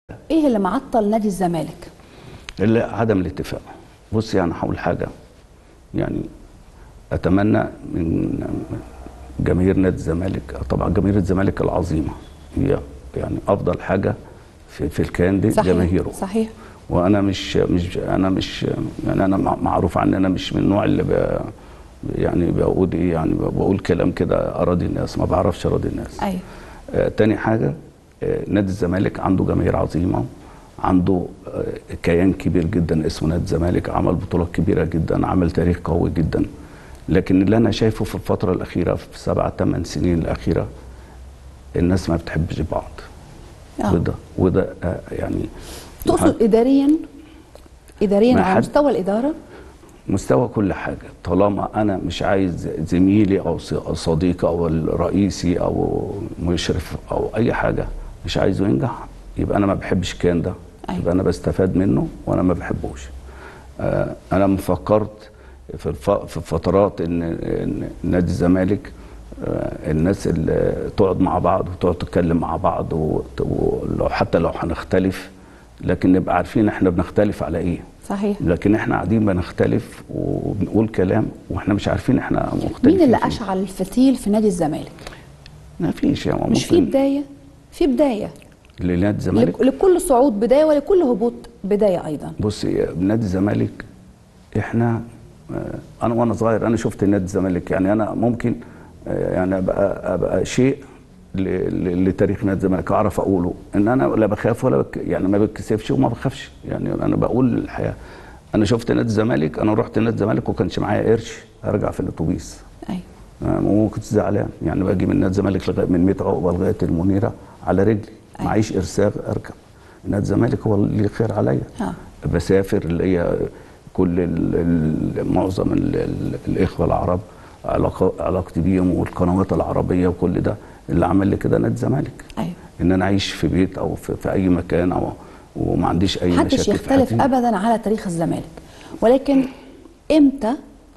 ايه اللي معطل نادي الزمالك الا عدم الاتفاق بص يعني هقول حاجه يعني اتمنى من جماهير نادي الزمالك طبعا جماهير الزمالك العظيمه هي يعني افضل حاجه في, في الكيان دي صحيح جماهيره صحيح وانا مش مش انا مش يعني انا مع- معروف عني انا مش من النوع اللي ب يعني بقول ايه يعني بقول كلام كده اراضي الناس ما بعرفش اراضي الناس ايوه آه، تاني حاجة آه، نادي الزمالك عنده جماهير عظيمة عنده آه، كيان كبير جدا اسمه نادي الزمالك عمل بطولات كبيرة جدا عمل تاريخ قوي جدا لكن اللي أنا شايفه في الفترة الأخيرة في السبع ثمان سنين الأخيرة الناس ما بتحبش بعض آه. وده وده آه، يعني تقصد اداريا اداريا ما على حد- مستوى الاداره مستوى كل حاجة طالما أنا مش عايز زميلي أو ص- أو صديقي أو الرئيسي أو مشرف أو أي حاجة مش عايزه ينجح يبقى أنا ما بحبش كان ده أيوة. يبقى أنا بستفاد منه وأنا ما بحبوش آه، أنا لما فكرت في الف- في فترات إن إن نادي الزمالك آه، الناس اللي تقعد مع بعض وتقعد تتكلم مع بعض وت- ولو حتى لو هنختلف لكن نبقى عارفين احنا بنختلف على ايه صحيح لكن احنا قاعدين بنختلف وبنقول كلام واحنا مش عارفين احنا مختلفين مين اللي فيه. اشعل الفتيل في نادي الزمالك ما فيش يعني مش في بدايه في بدايه لنادي الزمالك لك- لكل صعود بدايه ولكل هبوط بدايه ايضا بص نادي الزمالك احنا آه، انا وانا صغير انا شفت نادي الزمالك يعني انا ممكن آه، يعني ابقى ابقى شيء ل- ل- لتاريخ نادي الزمالك اعرف اقوله ان انا لا بخاف ولا بك يعني ما بتكسفش وما بخافش يعني انا بقول الحياه انا شفت نادي الزمالك انا رحت نادي الزمالك وكانش معايا قرش ارجع في الاتوبيس ايوه آه، وما كنتش زعلان يعني باجي من نادي الزمالك لغايه من ميت عقبه لغايه المنيره على رجلي أيوة. معيش ارساغ اركب نادي الزمالك هو اللي خير عليا ها. بسافر اللي هي كل ال ال معظم ال ال الاخوه العرب علاقة علاقتي بيهم والقنوات العربيه وكل ده اللي عمل لي كده نادي الزمالك ايوه ان انا اعيش في بيت او في, في اي مكان او وما عنديش اي محدش مشاكل في يختلف حياتي. ابدا على تاريخ الزمالك ولكن امتى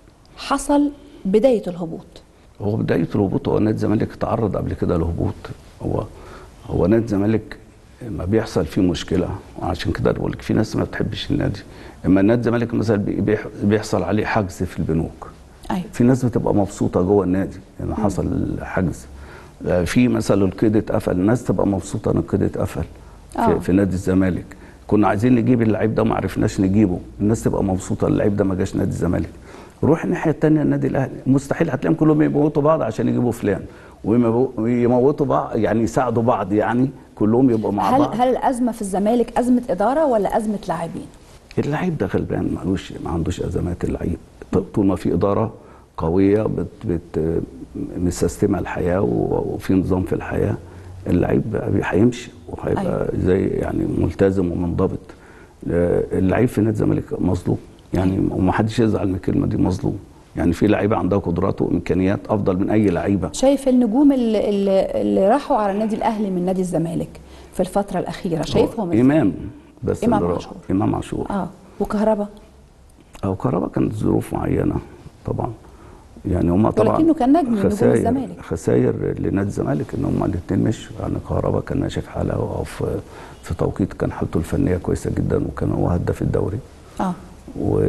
حصل بدايه الهبوط هو بداية الهبوط هو نادي الزمالك تعرض قبل كده لهبوط هو هو نادي الزمالك ما بيحصل فيه مشكلة وعشان كده بقول لك في ناس ما بتحبش النادي اما نادي الزمالك مثلا بي- بيح- بيحصل عليه حجز في البنوك ايوه في ناس بتبقى مبسوطة جوه النادي يعني حصل حجز آه، في مثلا القيد اتقفل الناس تبقى مبسوطة ان القيد اتقفل آه. في, في نادي الزمالك كنا عايزين نجيب اللعيب ده وما عرفناش نجيبه الناس تبقى مبسوطة اللعيب ده ما جاش نادي الزمالك روح الناحية التانية النادي الاهلي مستحيل هتلاقيهم كلهم يموتوا بعض عشان يجيبوا فلان ويمو- ويموتوا بعض يعني يساعدوا بعض يعني كلهم يبقوا مع هل بعض هل الازمه في الزمالك ازمه اداره ولا ازمه لاعبين اللعيب ده غلبان مالوش ما عندوش ازمات اللعيب ط- طول ما في اداره قويه بت بت مسستمه الحياه و- وفي نظام في الحياه اللعيب بقى هيمشي وهيبقى أيوة. زي يعني ملتزم ومنضبط آه، اللعيب في نادي الزمالك مظلوم يعني ومحدش يزعل من الكلمه دي مظلوم يعني في لعيبه عندها قدرات وامكانيات افضل من اي لعيبه شايف النجوم اللي, اللي, اللي راحوا على النادي الاهلي من نادي الزمالك في الفتره الاخيره شايفهم إزاي؟ امام بس إمام اللي راح. عاشور. امام عاشور اه وكهربا او كهربا كانت ظروف معينه طبعا يعني هم طبعا ولكنه كان نجم من نجوم خسائر الزمالك. خسائر لنادي الزمالك ان هم الاثنين مشوا يعني كهربا كان ماشي في حاله او في في توقيت كان حالته الفنيه كويسه جدا وكان هو هداف الدوري اه و...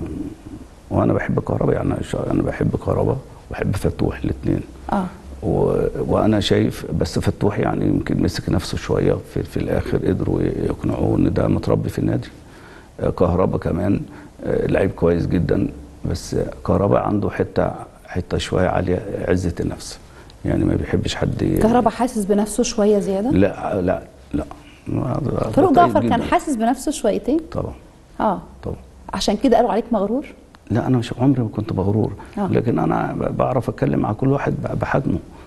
وانا بحب كهربا يعني شا- انا بحب كهربا وبحب فتوح الاثنين اه و... وانا شايف بس فتوح يعني يمكن مسك نفسه شويه في, في الاخر قدروا يقنعوه ان ده متربي في النادي آه، كهربا كمان آه، لعيب كويس جدا بس كهربا عنده حته حته شويه عاليه عزه النفس يعني ما بيحبش حد ي- كهربا حاسس بنفسه شويه زياده لا لا لا هذا فاروق طيب جعفر كان جداً. حاسس بنفسه شويتين طبعا اه طبعا عشان كده قالوا عليك مغرور لا انا مش عمري ما كنت مغرور آه. لكن انا ب- بعرف اتكلم مع كل واحد ب- بحجمه